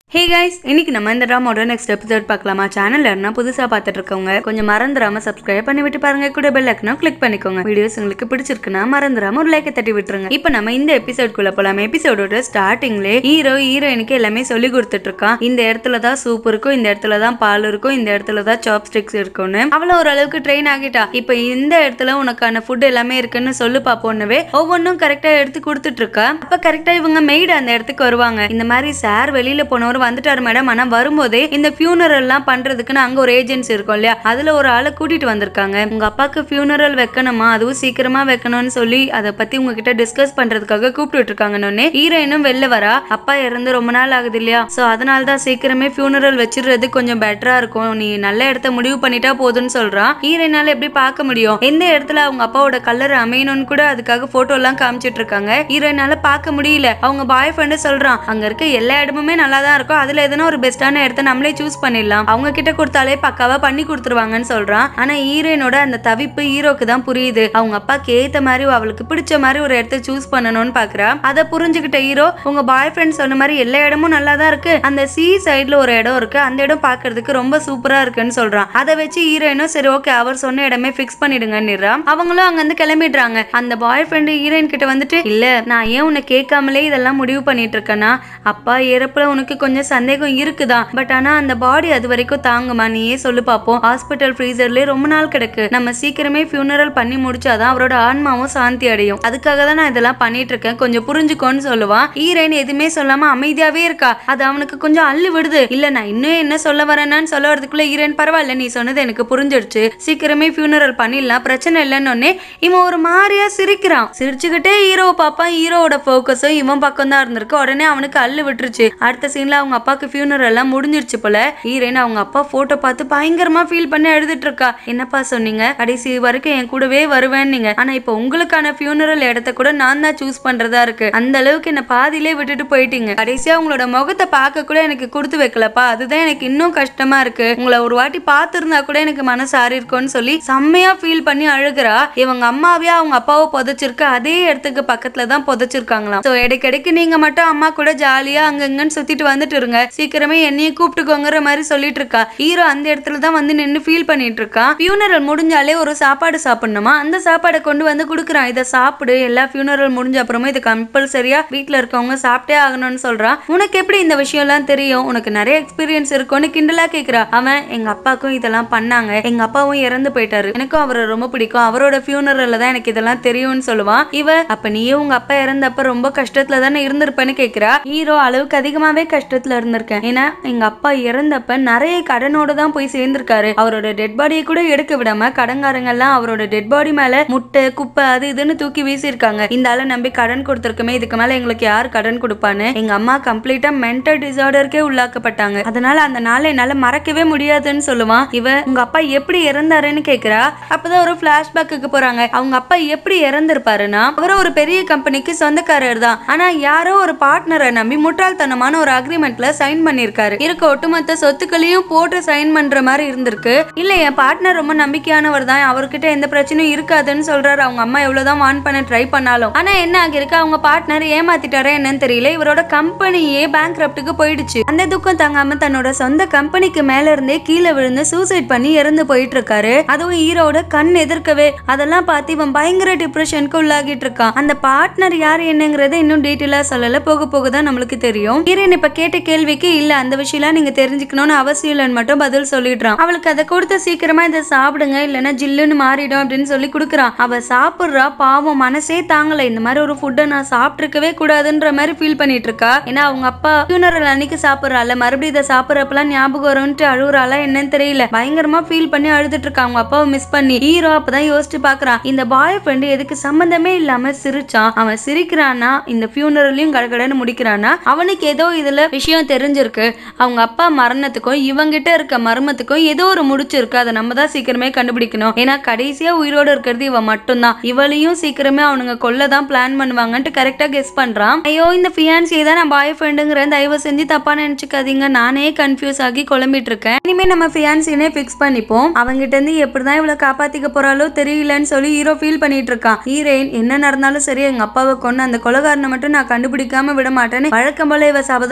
hey guys இன்னைக்கு நம்ம இந்த ட்ராமாவோட நெக்ஸ்ட் எபிசோட் பார்க்கலாமா சேனல்ல இருந்தா புதுசா பார்த்துட்டு இருக்கவங்க கொஞ்சம் மறந்துடாம சப்ஸ்கிரைப் பண்ணி விட்டு பாருங்க கூட பெல் ஐக்கனும் கிளிக் பண்ணிக்கோங்க வீடியோஸ் உங்களுக்கு பிடிச்சிருக்குன்னா மறந்துடாம ஒரு லைக்கை தட்டி விட்டுருங்க இப்போ நம்ம இந்த எபிசோட்குள்ள போலாம் எபிசோடோட ஸ்டார்டிங்லே ஹீரோ ஹீரோயினுக்கு எல்லாமே சொல்லி கொடுத்துட்டு இருக்கான் இந்த இடத்துல தான் சூப் இருக்கும் இந்த இடத்துல தான் பால் இருக்கும் இந்த இடத்துல தான் சாப் ஸ்டிக்ஸ் இருக்கும்னு அவள ஓரளவுக்கு ட்ரெயின் ஆகிட்டா இப்போ இந்த இடத்துல உனக்கான ஃபுட் எல்லாமே இருக்குன்னு சொல்லு பாப்போன்னவே ஒவ்வொன்றும் கரெக்டா எடுத்து கொடுத்துட்டு இருக்கா அப்ப கரெக்டா இவங்க மெய்டு அந்த இடத்துக்கு வருவாங்க இந்த மாதிரி சார் வெளியில போனவர் வந்துட்டாரு மேடம் ஆனா வரும்போதே இந்த funeral எல்லாம் பண்றதுக்குன்னு அங்க ஒரு ஏஜென்சி இருக்கும் இல்லையா அதுல ஒரு ஆளை கூட்டிட்டு வந்திருக்காங்க உங்க அப்பாக்கு funeral வைக்கணுமா அதுவும் சீக்கிரமா வைக்கணும்னு சொல்லி அதை பத்தி உங்ககிட்ட டிஸ்கஸ் பண்றதுக்காக கூப்பிட்டு இருக்காங்கன்னு ஹீரோயினும் வெளில வரா அப்பா இறந்து ரொம்ப நாள் ஆகுது இல்லையா சோ அதனால தான் சீக்கிரமே funeral வச்சிடுறது கொஞ்சம் பெட்டரா இருக்கும் நீ நல்ல இடத்த முடிவு பண்ணிட்டா போதும்னு சொல்றான் ஹீரோயினால எப்படி பார்க்க முடியும் எந்த இடத்துல அவங்க அப்பாவோட கலர் அமையணும்னு கூட அதுக்காக போட்டோ எல்லாம் காமிச்சிட்டு இருக்காங்க ஹீரோயினால பார்க்க முடியல அவங்க பாய் ஃப்ரெண்டு சொல்றான் அங்க இருக்க எல்லா இடமுமே நல்லா தான் இருக்கும் அதுல எதனா ஒரு பெஸ்டான இடத்த நம்மளே சூஸ் பண்ணிடலாம் அவங்க கிட்ட கொடுத்தாலே பக்காவா பண்ணி கொடுத்துருவாங்கன்னு சொல்றான் ஆனா ஹீரோயினோட அந்த தவிப்பு ஹீரோக்கு தான் புரியுது அவங்க அப்பாக்கு ஏத்த மாதிரி அவளுக்கு பிடிச்ச மாதிரி ஒரு இடத்த சூஸ் பண்ணணும்னு பாக்குறா அதை புரிஞ்சுக்கிட்ட ஹீரோ உங்க பாய் ஃப்ரெண்ட் சொன்ன மாதிரி எல்லா இடமும் நல்லா தான் இருக்கு அந்த சி சைடுல ஒரு இடம் இருக்கு அந்த இடம் பாக்குறதுக்கு ரொம்ப சூப்பரா இருக்குன்னு சொல்றான் அதை வச்சு ஹீரோயினும் சரி ஓகே அவர் சொன்ன இடமே ஃபிக்ஸ் பண்ணிடுங்கன்னுறா அவங்களும் அங்க இருந்து கிளம்பிடுறாங்க அந்த பாய் ஃப்ரெண்டு ஹீரோயின் கிட்ட வந்துட்டு இல்ல நான் ஏன் உன்னை கேட்காமலே இதெல்லாம் முடிவு பண்ணிட்டு இருக்கேன்னா அப்பா இறப்புல உனக்கு கொஞ்சம் சந்தேகம் இருக்குதான் பட் ஆனா அந்த பாடி அது வரைக்கும் தாங்குமா நீயே சொல்லு பாப்போம் ஹாஸ்பிட்டல் ஃப்ரீசர்லயே ரொம்ப நாள் கிடக்கு நம்ம சீக்கிரமே ஃபியூனரல் பண்ணி முடிச்சாதான் அவரோட ஆன்மாவும் சாந்தி அடையும் அதுக்காக தான் நான் இதெல்லாம் பண்ணிட்டு இருக்கேன் கொஞ்சம் புரிஞ்சுக்கோன்னு சொல்லுவான் ஹீரோயின் எதுவுமே சொல்லாம அமைதியாவே இருக்கா அது அவனுக்கு கொஞ்சம் அள்ளு விடுது இல்ல நான் இன்னும் என்ன சொல்ல வரேன்னு சொல்ல வரதுக்குள்ள ஹீரோயின் பரவாயில்ல நீ சொன்னது எனக்கு புரிஞ்சிடுச்சு சீக்கிரமே ஃபியூனரல் பண்ணிடலாம் பிரச்சனை இல்லைன்னு உடனே இவன் ஒரு மாதிரியா சிரிக்கிறான் சிரிச்சுக்கிட்டே ஹீரோவை பார்ப்பான் ஹீரோவோட ஃபோக்கஸும் இவன் பக்கம் தான் இருந்திருக்கு உடனே அவனுக்கு அள்ளு விட்டுருச்சு அடுத்த சீன்ல அவங்க அப்பாக்கு ஃபியூனரல் எல்லாம் முடிஞ்சிருச்சு போல ஹீரோயின் அவங்க அப்பா போட்டோ பார்த்து பயங்கரமா ஃபீல் பண்ணி எழுதிட்டு இருக்கா என்னப்பா சொன்னீங்க கடைசி வரைக்கும் என் கூடவே வருவேன்னீங்க ஆனா இப்போ உங்களுக்கான ஃபியூனரல் இடத்த கூட நான் தான் சூஸ் பண்றதா இருக்கு அந்த அளவுக்கு என்ன பாதியிலே விட்டுட்டு போயிட்டீங்க கடைசியா உங்களோட முகத்தை பார்க்க கூட எனக்கு கொடுத்து வைக்கலப்பா அதுதான் எனக்கு இன்னும் கஷ்டமா இருக்கு உங்களை ஒரு வாட்டி பார்த்திருந்தா கூட எனக்கு மனசு ஆறி இருக்கும்னு சொல்லி செம்மையா ஃபீல் பண்ணி அழுகுறா இவங்க அம்மாவே அவங்க அப்பாவை புதைச்சிருக்க அதே இடத்துக்கு பக்கத்துல தான் புதைச்சிருக்காங்களாம் சோ இடைக்கிடைக்கு நீங்க மட்டும் அம்மா கூட ஜாலியா அங்கங்கன்னு சுத்திட்டு வந்துட்டு இருங்க சீக்கிரமே என்னையும் கூப்பிட்டுக்கோங்கிற மாதிரி சொல்லிட்டு இருக்கா ஹீரோ அந்த இடத்துல தான் வந்து நின்னு ஃபீல் பண்ணிட்டு இருக்கான் ஃபியூனரல் முடிஞ்சாலே ஒரு சாப்பாடு சாப்பிடணுமா அந்த சாப்பாடை கொண்டு வந்து கொடுக்குறான் இதை சாப்பிடு எல்லா ஃபியூனரல் முடிஞ்ச அப்புறமா இது கம்பல்சரியா வீட்ல இருக்கவங்க சாப்பிட்டே ஆகணும்னு சொல்றான் உனக்கு எப்படி இந்த விஷயம் எல்லாம் தெரியும் உனக்கு நிறைய எக்ஸ்பீரியன்ஸ் இருக்கும்னு கிண்டலா கேக்குறா அவன் எங்க அப்பாக்கும் இதெல்லாம் பண்ணாங்க எங்க அப்பாவும் இறந்து போயிட்டாரு எனக்கும் அவரை ரொம்ப பிடிக்கும் அவரோட ஃபியூனரல்ல தான் எனக்கு இதெல்லாம் தெரியும்னு சொல்லுவான் இவ அப்ப நீயும் உங்க அப்பா இறந்தப்ப ரொம்ப கஷ்டத்துல தானே இருந்திருப்பேன்னு கேக்குறா ஹீரோ அளவுக்கு அதிகமாவே கஷ்டத்துல இருந்திருக்கேன் ஏன்னா எங்க அப்பா இறந்தப்ப நிறைய கடனோட தான் போய் சேர்ந்திருக்காரு அவரோட டெட் பாடியை கூட எடுக்க விடாம கடங்காரங்க எல்லாம் அவரோட டெட் பாடி மேல முட்டை குப்பை அது இதுன்னு தூக்கி வீசியிருக்காங்க இந்த ஆளை நம்பி கடன் கொடுத்துருக்கமே இதுக்கு மேல எங்களுக்கு யார் கடன் கொடுப்பான்னு எங்க அம்மா கம்ப்ளீட்டா மென்டல் டிசார்டருக்கே உள்ளாக்கப்பட்டாங்க அதனால அந்த நாளை என்னால மறக்கவே முடியாதுன்னு சொல்லுவான் இவ உங்க அப்பா எப்படி இறந்தாருன்னு கேக்குறா அப்பதான் ஒரு பிளாஷ்பேக்கு போறாங்க அவங்க அப்பா எப்படி இறந்திருப்பாருன்னா அவர் ஒரு பெரிய கம்பெனிக்கு சொந்தக்காரர் தான் ஆனா யாரோ ஒரு பார்ட்னரை நம்பி முட்டாள்தனமான ஒரு அக்ரிமெண்ட்ல சைன் பண்ணிருக்காரு இருக்க ஒட்டுமொத்த சொத்துக்களையும் போட்டு சைன் பண்ற மாதிரி இருந்திருக்கு இல்ல என் பார்ட்னர் ரொம்ப நம்பிக்கையானவர் தான் அவர்கிட்ட எந்த பிரச்சனையும் இருக்காதுன்னு சொல்றாரு அவங்க அம்மா எவ்வளவுதான் வான் பண்ண ட்ரை பண்ணாலும் ஆனா என்ன ஆகிருக்கு அவங்க பார்ட்னர் ஏமாத்திட்டாரா என்னன்னு தெரியல இவரோட கம்பெனியே பேங்க் போயிடுச்சு அந்த துக்கம் தாங்காம தன்னோட சொந்த கம்பெனிக்கு மேல இருந்தே கீழே விழுந்து சூசைட் பண்ணி இறந்து போயிட்டு இருக்காரு அதுவும் ஹீரோட கண் எதிர்க்கவே அதெல்லாம் பார்த்து இவன் பயங்கர டிப்ரெஷனுக்கு உள்ளாகிட்டு இருக்கான் அந்த பார்ட்னர் யார் என்னங்கறத இன்னும் டீட்டெயிலா சொல்லல போக போக தான் நம்மளுக்கு தெரியும் ஹீரோயின் இப்ப கேட்ட கேள்விக்கு இல்ல அந்த விஷயம்லாம் நீங்க தெரிஞ்சுக்கணும்னு அவசியம் இல்லைன்னு மட்டும் பதில் சொல்லிடுறான் அவளுக்கு அதை கொடுத்த சீக்கிரமா இதை சாப்பிடுங்க இல்லைன்னா ஜில்லுன்னு மாறிடும் அப்படின்னு சொல்லி கொடுக்குறான் அவ சாப்பிடுறா பாவம் மனசே தாங்கல இந்த மாதிரி ஒரு ஃபுட்டை நான் சாப்பிட்டுருக்கவே கூடாதுன்ற மாதிரி ஃபீல் பண்ணிட்டு இருக்கா ஏன்னா அவங்க அப்பா funeral அன்னைக்கு சாப்பிடுறாள் மறுபடியும் இதை சாப்பிட்றப்பெல்லாம் ஞாபகம் வரும்ட்டு அழுகுறாளா என்னன்னு தெரியல பயங்கரமா ஃபீல் பண்ணி அழுதுட்டு இருக்கா அவங்க அப்பாவை மிஸ் பண்ணி ஹீரோ அப்பதான் யோசிச்சு பாக்குறான் இந்த பாய் ஃப்ரெண்டு எதுக்கு சம்பந்தமே இல்லாம சிரிச்சான் அவன் சிரிக்கிறானா இந்த ஃபியூனரலையும் கடகடன்னு முடிக்கிறானா அவனுக்கு ஏதோ இதுல விஷயம் தெரிஞ்சிருக்கு அவங்க அப்பா மரணத்துக்கும் இவங்கிட்ட இருக்க மர்மத்துக்கும் ஏதோ ஒரு முடிச்சு இருக்கு அதை நம்ம தான் சீக்கிரமே கண்டுபிடிக்கணும் ஏன்னா கடைசியா உயிரோட இருக்கிறது இவ மட்டும்தான் இவளையும் சீக்கிரமே அவனுங்க கொல்ல தான் பிளான் பண்ணுவாங்கன்ட்டு கரெக்டா கெஸ் பண்றான் ஐயோ இந்த ஃபியான்சியை தான் நான் பாய் ஃப்ரெண்டுங்கிற தயவு செஞ்சு தப்பா நினைச்சுக்காதீங்க நானே கன்ஃபியூஸ் ஆகி குழம்பிட்டு இருக்கேன் இனிமே நம்ம ஃபியான்சினே ஃபிக்ஸ் பண்ணிப்போம் அவங்கிட்ட இருந்து எப்படிதான் இவளை காப்பாத்திக்க போறாளோ தெரியலன்னு சொல்லி ஹீரோ ஃபீல் பண்ணிட்டு இருக்கான் ஹீரோயின் என்ன நடந்தாலும் சரி எங்க அப்பாவை கொண்டு அந்த கொலகாரனை மட்டும் நான் கண்டுபிடிக்காம விட மாட்டேன்னு வழக்கம் போல இவ சபதம் எடுத்துட்டு இருக்கா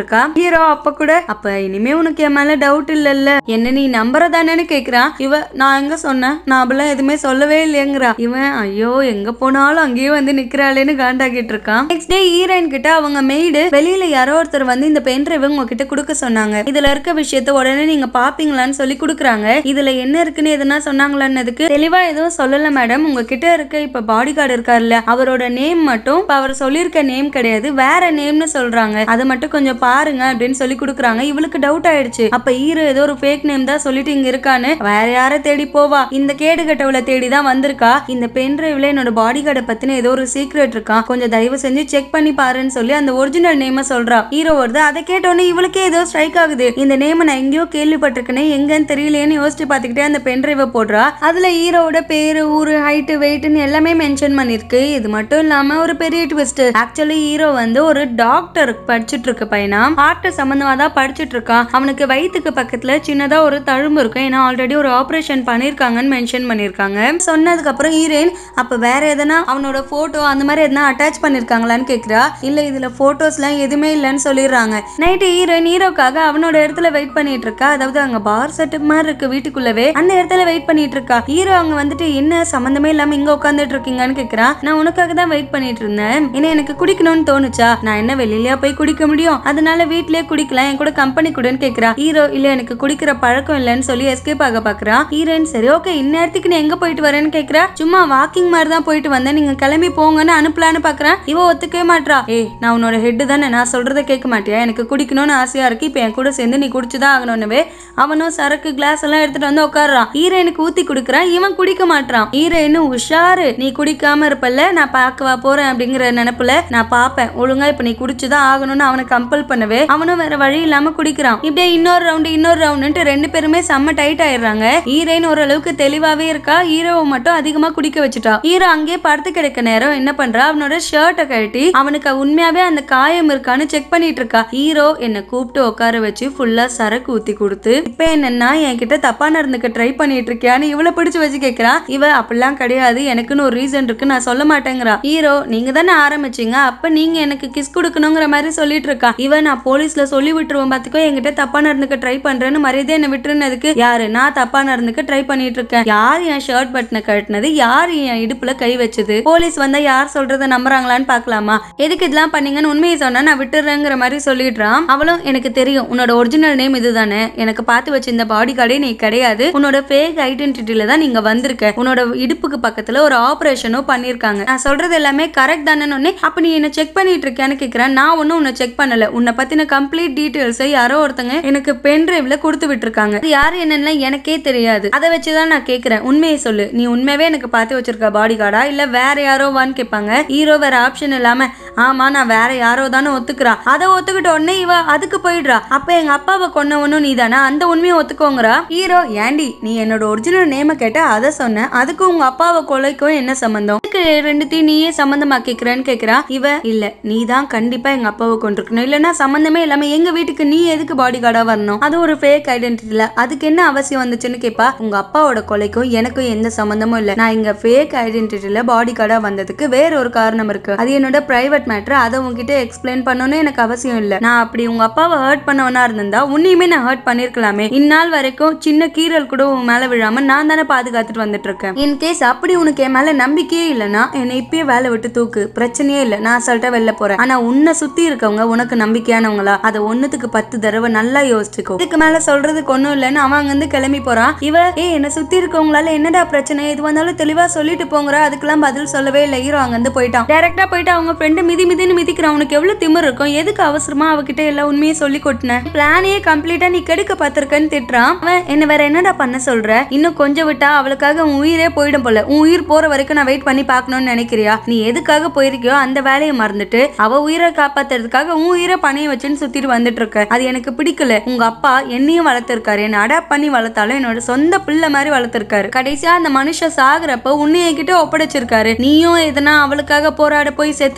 இருக்கா ஹீரோ அப்ப கூட அப்ப இனிமே உனக்கு என் மேல டவுட் இல்லல்ல என்ன நீ நம்புறதானேன்னு கேக்குறான் இவ நான் எங்க சொன்னேன் நான் அப்படிலாம் எதுவுமே சொல்லவே இல்லையங்கிறா இவன் ஐயோ எங்க போனாலும் அங்கேயே வந்து நிக்கிறாளேன்னு காண்டாக்கிட்டு இருக்கான் நெக்ஸ்ட் டே ஹீரோயின் கிட்ட அவங்க மெய்டு வெளியில யாரோ ஒருத்தர் வந்து இந்த பென் டிரைவ் உங்ககிட்ட கொடுக்க சொன்னாங்க இதுல இருக்க விஷயத்த உடனே நீங்க பாப்பீங்களான்னு சொல்லி கொடுக்குறாங்க இதுல என்ன இருக்குன்னு எதுனா சொன்னாங்களான்னதுக்கு தெளிவா எதுவும் சொல்லல மேடம் உங்ககிட்ட இருக்க இப்ப பாடி கார்டு இருக்காருல்ல அவரோட நேம் மட்டும் இப்ப அவர் சொல்லியிருக்க நேம் கிடையாது வேற நேம்னு சொல்றாங்க அதை மட்டும் கொஞ்சம் பாருங்க அப்படின்னு சொல்லி கொடுக்குறாங்க இவளுக்கு டவுட் ஆயிடுச்சு அப்ப ஹீரோ ஏதோ ஒரு ஃபேக் நேம் தான் சொல்லிட்டு இங்க இருக்கான்னு வேற யாரை தேடி போவா இந்த கேடு கட்டவளை தேடி தான் வந்திருக்கா இந்த பென் டிரைவ்ல என்னோட பாடி கார்டை பத்தின ஏதோ ஒரு சீக்ரெட் இருக்கான் கொஞ்சம் தயவு செஞ்சு செக் பண்ணி பாருன்னு சொல்லி அந்த ஒரிஜினல் நேம சொல்றா ஹீரோ வருது அதை கேட்டோன்னே இவளுக்கே ஏதோ ஸ்ட்ரைக் ஆகுது இந்த நேம் நான் எங்கேயோ கேள்விப்பட்டிருக்கேனே எங்கன்னு தெரியலையேன்னு யோசிச்சு பார்த்துக்கிட்டே அந்த பென் டிரைவை போடுறா அதுல ஹீரோவோட பேரு ஊரு ஹைட்டு வெயிட்னு எல்லாமே மென்ஷன் பண்ணிருக்கு இது மட்டும் இல்லாம ஒரு பெரிய ட்விஸ்ட் ஆக்சுவலி ஹீரோ வந்து ஒரு டாக்டர் படிச்சுட்டு இருக்க பையனா ஹார்ட் சம்பந்தமா தான் படிச்சுட்டு இருக்கான் அவனுக்கு வயிற்றுக்கு பக்கத்துல சின்னதா ஒரு தழும்பு இருக்கும் ஏன்னா ஆல்ரெடி ஒரு ஆபரேஷன் பண்ணிருக்காங்கன்னு மென்ஷன் பண்ணிருக்காங்க சொன்னதுக்கு அப்புறம் ஹீரோயின் அப்ப வேற எதனா அவனோட போட்டோ அந்த மாதிரி எதனா அட்டாச் பண்ணிருக்காங்களான்னு கேக்குறா இல்ல இதுல போட்டோஸ்லாம் எதுவுமே இல்லைன்னு சொல்லிடுறாங்க நைட்டு ஹீரோயின் ஹீரோக்காக அவனோட இடத்துல வெயிட் பண்ணிட்டு இருக்கா அதாவது அங்க பார் செட்டப் மாதிரி இருக்கு வீட்டுக்குள்ளவே அந்த இடத்துல வெயிட் பண்ணிட்டு இருக்கா ஹீரோ அங்க வந்துட்டு என்ன சம்மந்தமே இல்லாம இங்க உட்காந்துட்டு இருக்கீங்கன்னு கேக்குறா நான் உனக்காக தான் வெயிட் பண்ணிட்டு இருந்தேன் ஏன்னா எனக்கு குடிக்கணும்னு தோணுச்சா நான் என்ன வெளியிலயா போய் குடிக்க முடியும் அதனால வீட்லயே குடிக்கலாம் என் கூட கம்பெனி கூடன்னு கேக்குறா ஹீரோ இல்ல எனக்கு குடிக்கிற பழக்கம் இல்லைன்னு சொல்லி எஸ்கேப் ஆக பாக்குறா ஹீரோயின் சரி ஓகே இந்நேரத்துக்கு நீ எங்க போயிட்டு வரேன்னு கேக்குறா சும்மா வாக்கிங் மாதிரி தான் போயிட்டு வந்தேன் நீங்க கிளம்பி போங்கன்னு அனுப்பலான்னு பாக்குறேன் இவ ஒத்துக்கவே மாட்றா ஏய் நான் உன்னோட ஹெட் தானே நான் சொல்றத கேட்க மாட்டியா எனக்கு குடிக்கணும்னு ஆசையா இருக்கு இப்ப என் கூட சேர்ந்து நீ குடிச்சுதான் ஆகணும்னுவே அவனும் சரக்கு கிளாஸ் எல்லாம் எடுத்துட்டு வந்து உட்காடுறான் ஹீரோயினுக்கு ஊத்தி குடுக்குறான் இவன் குடிக்க மாட்றான் ஹீரோயின் உஷாரு நீ குடிக்காம இருப்பல்ல நான் பார்க்கவா போறேன் அப்படிங்கிற நினைப்புல நான் பாப்பேன் ஒழுங்கா இப்ப நீ குடிச்சுதான் ஆகணும்னு அவனை கம்பல் பண்ணவே அவனும் வேற வழி இல்லாம குடிக்கிறான் இப்படியே இன்னொரு ரவுண்டு இன்னொரு ரவுண்டுன்ட்டு ரெண்டு பேருமே செம்ம டைட் ஆயிடுறாங்க ஹீரோயின் ஓரளவுக்கு தெளிவாவே இருக்கா ஹீரோவை மட்டும் அதிகமா குடிக்க வச்சுட்டா ஹீரோ அங்கேயே படுத்து கிடக்க நேரம் என்ன பண்றா அவனோட ஷர்ட்டை கழட்டி அவனுக்கு உண்மையாவே அந்த காயம் இருக்கான்னு செக் பண்ணிட்டு இருக்கா ஹீரோ என்னை கூப்பிட்டு உட்கார வச்சு ஃபுல்லா சரக்கு ஊத்தி கொடுத்து இப்ப என்னன்னா என்கிட்ட தப்பா நடந்துக்க ட்ரை பண்ணிட்டு இருக்கியான்னு இவளை பிடிச்சு வச்சு கேக்குறா இவ அப்படிலாம் கிடையாது எனக்குன்னு ஒரு ரீசன் இருக்கு நான் சொல்ல மாட்டேங்கிறா ஹீரோ நீங்க தானே ஆரம்பிச்சீங்க அப்ப நீங்க எனக்கு கிஸ் கொடுக்கணுங்கிற மாதிரி சொல்லிட்டு இருக்கா இவ நான் போலீஸ்ல சொல்லி விட்டுருவேன் பாத்துக்கோ என்கிட்ட தப்பா நடந்துக்க ட்ரை பண்றேன்னு மரியாதை என்ன விட்டுருனதுக்கு யாரு நான் தப்பா நடந்துக்க ட்ரை பண்ணிட்டு இருக்கேன் யார் என் ஷர்ட் பட்டனை கட்டினது யார் என் இடுப்புல கை வச்சது போலீஸ் வந்தா யார் சொல்றத நம்புறாங்களான்னு பார்க்கலாமா எதுக்கு இதெல்லாம் பண்ணீங்கன்னு உண்மையை சொன்னா நான் விட்டுறேங்கிற மாதிரி சொல்லிடுறான் அவளும் எனக்கு தெரியும் உன்னோட ஒரிஜினல் நேம் இதுதானே எனக்கு பார்த்து வச்ச இந்த பாடி கார்டே நீ கிடையாது உன்னோட ஃபேக் ஐடென்டிட்டில தான் நீங்க வந்திருக்க உன்னோட இடுப்புக்கு பக்கத்துல ஒரு ஆபரேஷனும் பண்ணிருக்காங்க நான் சொல்றது எல்லாமே கரெக்ட் தானே அப்ப நீ என்ன செக் பண்ணிட்டு இருக்கியான்னு கேக்குறேன் நான் ஒன்னும் உன்னை செக் பண்ணல உன்னை பத்தின கம்ப்ளீட் டீடைல்ஸை யாரோ ஒருத்தங்க எனக்கு பென் டிரைவ்ல கொடுத்து விட்டுருக்காங்க அது யாரு என்னன்னு எனக்கே தெரியாது அதை வச்சுதான் நான் கேக்குறேன் உண்மையை சொல்லு நீ உண்மையாவே எனக்கு பார்த்து வச்சிருக்க பாடி கார்டா இல்ல வேற யாரோவான்னு கேட்பாங்க ஹீரோ வேற ஆப்ஷன் இல்லாம ஆமா நான் வேற யாரோ தானே ஒத்துக்கிறா அதை ஒத்துக்கிட்ட உடனே இவ அதுக்கு போயிடுறா அப்ப எங்க அப்பாவை கொன்னவனும் நீ தானே அந்த உண்மையை ஒத்துக்கோங்கிறா ஹீரோ ஏண்டி நீ என்னோட ஒரிஜினல் நேம கேட்ட அதை சொன்ன அதுக்கும் உங்க அப்பாவை கொலைக்கும் என்ன சம்பந்தம் இதுக்கு ரெண்டுத்தையும் நீயே சம்பந்தமாக்கிக்கிறேன்னு கேக்குறா இவ இல்ல நீ தான் கண்டிப்பா எங்க அப்பாவை கொண்டிருக்கணும் இல்லைன்னா சம்பந்தமே இல்லாம எங்க வீட்டுக்கு நீ எதுக்கு பாடி கார்டா வரணும் அது ஒரு ஃபேக் ஐடென்டிட்டில அதுக்கு என்ன அவசியம் வந்துச்சுன்னு கேப்பா உங்க அப்பாவோட கொலைக்கும் எனக்கும் எந்த சம்பந்தமும் இல்ல நான் இங்க ஃபேக் ஐடென்டிட்டில பாடி கார்டா வந்ததுக்கு வேற ஒரு காரணம் இருக்கு அது என்னோட பிரைவேட் மேட்டர் அதை உங்ககிட்ட எக்ஸ்பிளைன் பண்ணணும்னு எனக்கு அவசியம் இல்ல நான் அப்படி உங்க அப்பாவை ஹர்ட் பண்ணவனா இருந்திருந்தா உன்னையுமே நான் ஹர்ட் பண்ணிருக்கலாமே இந்நாள் வரைக்கும் சின்ன கீரல் கூட உன் மேல விழாம நான் தானே பாதுகாத்துட்டு வந்துட்டு இருக்கேன் இன் கேஸ் அப்படி உனக்கு என் மேல நம்பிக்கையே இல்லைன்னா என்னை இப்பயே வேலை விட்டு தூக்கு பிரச்சனையே இல்ல நான் அசால்ட்டா வெளில போறேன் ஆனா உன்னை சுத்தி இருக்கவங்க உனக்கு நம்பிக்கையானவங்களா அதை ஒண்ணுத்துக்கு பத்து தடவை நல்லா யோசிச்சுக்கோ இதுக்கு மேல சொல்றதுக்கு ஒண்ணும் இல்லைன்னு அவன் அங்க இருந்து கிளம்பி போறான் இவ ஏ என்னை சுத்தி இருக்கவங்களால என்னடா பிரச்சனை எது வந்தாலும் தெளிவா சொல்லிட்டு போங்கறா அதுக்கெல்லாம் பதில் சொல்லவே இல்லை ஹீரோ அங்க இருந்து போயிட்டான் டைரக்டா போயிட்டு அவங்க ஃப்ரெண்டு மிதி மிதின்னு மிதிக்கிறான் உனக்கு எவ்வளவு திமிர் இருக்கும் எதுக்கு அவசரமா அவகிட்ட எல்லா உண்மையை சொல்லி கொட்டின பிளானையே கம்ப்ளீட்டா நீ கெடுக்க பார்த்திருக்கன்னு திட்டுறான் அவன் என்ன வேற என்னடா பண்ண சொல்ற இன்னும் கொஞ்சம் விட்டா அவளுக்காக உன் உயிரே போயிடும் போல உன் உயிர் போற வரைக்கும் நான் வெயிட் பண்ணி பார்க்கணும்னு நினைக்கிறியா நீ எதுக்காக போயிருக்கியோ அந்த வேலையை மறந்துட்டு அவ உயிரை காப்பாத்துறதுக்காக உன் உயிரை பணைய வச்சுன்னு சுத்திட்டு வந்துட்டு இருக்க அது எனக்கு பிடிக்கல உங்க அப்பா என்னையும் வளர்த்திருக்காரு என்ன அடாப்ட் பண்ணி வளர்த்தாலும் என்னோட சொந்த பிள்ளை மாதிரி வளர்த்திருக்காரு கடைசியா அந்த மனுஷன் சாகுறப்ப உன்னை என்கிட்ட ஒப்படைச்சிருக்காரு நீயும் எதனா அவளுக்காக போராட போய் செத்து போயிட்டேன்னு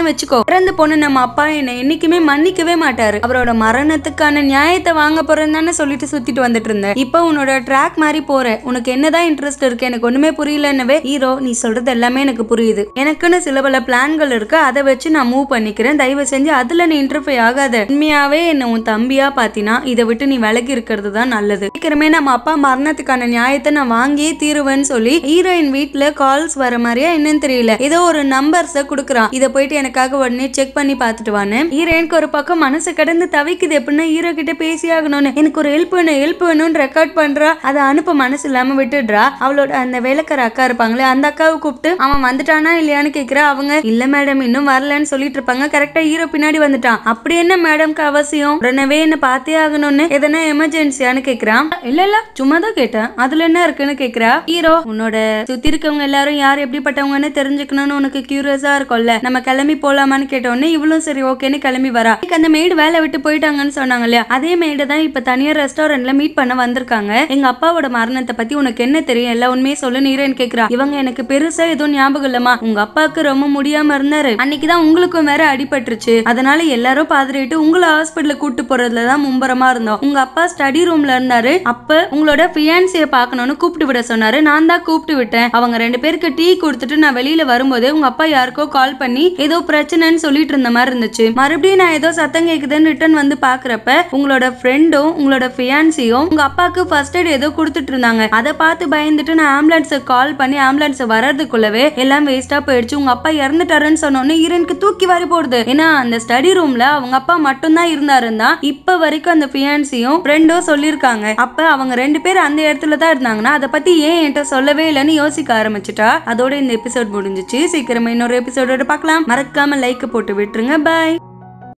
வச்சுக்கோ பிறந்து பொண்ணு நம்ம அப்பா என்னை என்னைக்குமே மன்னிக்கவே மாட்டாரு அவரோட மரணத்துக்கான நியாயத்தை வாங்க போறேன்னு தானே சொல்லிட்டு சுத்திட்டு வந்துட்டு இருந்தேன் இப்போ உன்னோட ட்ராக் மாதிரி போற உனக்கு என்னதான் இன்ட்ரெஸ்ட் இருக்கு எனக்கு ஒண்ணுமே புரியலன்னவே ஹீரோ நீ சொல்றது எல்லாமே எனக்கு புரியுது எனக்குன்னு சில பல பிளான்கள் இருக்கு அதை வச்சு நான் மூவ் பண்ணிக்கிறேன் தயவு செஞ்சு அதுல நீ இன்டர்ஃபை ஆகாத உண்மையாவே என்ன உன் தம்பியா பாத்தினா இதை விட்டு நீ விலகி இருக்கிறது தான் நல்லது சீக்கிரமே நம்ம அப்பா மரணத்துக்கான நியாயத்தை நான் வாங்கியே தீருவேன்னு சொல்லி ஹீரோயின் வீட்ல கால்ஸ் வர மாதிரியா என்னன்னு தெரியல ஏதோ ஒரு நம்பர்ஸ குடுக்குறான் இதை போயிட்டு எனக்காக உடனே செக் பண்ணி பார்த்துட்டு வான்னு ஹீரோயினுக்கு ஒரு பக்கம் மனசு கடந்து தவிக்குது எப்படின்னா ஹீரோ கிட்ட பேசி ஆகணும்னு எனக்கு ஒரு ஹெல்ப் வேணும் ஹெல்ப் வேணும்னு ரெக்கார்ட் பண்றா அதை அனுப்ப மனசு இல்லாம விட்டுடுறா அவளோட அந்த வேலைக்கார அக்கா இருப்பாங்களே அந்த அக்காவை கூப்பிட்டு அவன் வந்துட்டானா இல்லையான்னு கேக்குறா அவங்க இல்ல மேடம் இன்னும் வரலன்னு சொல்லிட்டு இருப்பாங்க கரெக்டா ஹீரோ பின்னாடி வந்துட்டான் அப்படி என்ன மேடம்க்கு அவசியம் உடனே என்ன பார்த்தே ஆகணும்னு எதனா எமர்ஜென்சியான்னு கேக்குறான் இல்ல இல்ல சும்மா தான் கேட்டேன் அதுல என்ன இருக்குன்னு கேக்குறா ஹீரோ உன்னோட சுத்தி இருக்கவங்க எல்லாரும் யார் எப்படிப்பட்டவங்கன்னு தெரிஞ்சுக்கணும்னு உனக்கு கியூரியஸா இருக்கும்ல நம்ம கிளம்பி போலாமான்னு கேட்ட உடனே இவளும் சரி ஓகேன்னு கிளம்பி வரா இன்னைக்கு அந்த மெய்டு வேலை விட்டு போயிட்டாங்கன்னு சொன்னாங்க இல்லையா அதே மெய்டு தான் இப்ப தனியார் ரெஸ்டாரண்ட்ல மீட் பண்ண வந்திருக்காங்க எங்க அப்பாவோட மரணத்தை பத்தி உனக்கு என்ன தெரியும் எல்லா உண்மையே சொல்லு நீரன் கேக்குறா இவங்க எனக்கு பெருசா எதுவும் ஞாபகம் இல்லம்மா உங்க அப்பாவுக்கு ரொம்ப முடியாம இருந்தாரு அன்னைக்குதான் உங்களுக்கும் வேற அடிபட்டுருச்சு அதனால எல்லாரும் பாதிரிட்டு உங்களை ஹாஸ்பிட்டல கூட்டு போறதுல தான் மும்பரமா இருந்தோம் உங்க அப்பா ஸ்டடி ரூம்ல இருந்தாரு அப்ப உங்களோட ஃபியான்சிய பார்க்கணும்னு கூப்பிட்டு விட சொன்னாரு நான் தான் கூப்பிட்டு விட்டேன் அவங்க ரெண்டு பேருக்கு டீ கொடுத்துட்டு நான் வெளியில வரும்போது உங்க அப்பா யாருக்கோ கால் பண்ணி ஏதோ பிரச்சனைன்னு சொல்லிட்டு இருந்த மாதிரி இருந்துச்சு மறுபடியும் நான் ஏதோ சத்தம் கேக்குதுன்னு ரிட்டர்ன் வந்து பாக்குறப்ப உங்களோட ஃப்ரெண்டும் உங்களோட ஃபியான்சியும் உங்க அப்பாவுக்கு ஃபர்ஸ்ட் எய்ட் ஏதோ கொடுத்துட்டு இருந்தாங்க அதை பார்த்து பயந்துட்டு நான் ஆம்புலன்ஸை கால் பண்ணி ஆம்புலன்ஸ் வர்றதுக்குள்ளவே எல்லாம் வேஸ்டா போயிடுச்சு உங்க அப்பா இறந்துட்டாருன்னு சொன்னோன்னே ஈரனுக்கு தூக்கி வாரி போடுது ஏன்னா அந்த ஸ்டடி ரூம்ல அவங்க அப்பா மட்டும்தான் இருந்தாருன்னா இப்ப வரைக்கும் அந்த ஃபியான்சியும் ஃப்ரெண்டும் சொல்லியிருக்காங்க அப்ப அவங்க ரெண்டு பேரும் அந்த இடத்துல தான் இருந்தாங்கன்னா அதை பத்தி ஏன் என்கிட்ட சொல்லவே இல்லைன்னு யோசிக்க ஆரம்பிச்சுட்டா அதோட இந்த எபிசோட் முடிஞ்சிச்சு சீக்கிரமா இன்னொரு எபிசோடோட பார்க்கலாம் மறக்காம லைக் போட்டு விட்டுருங்க பாய்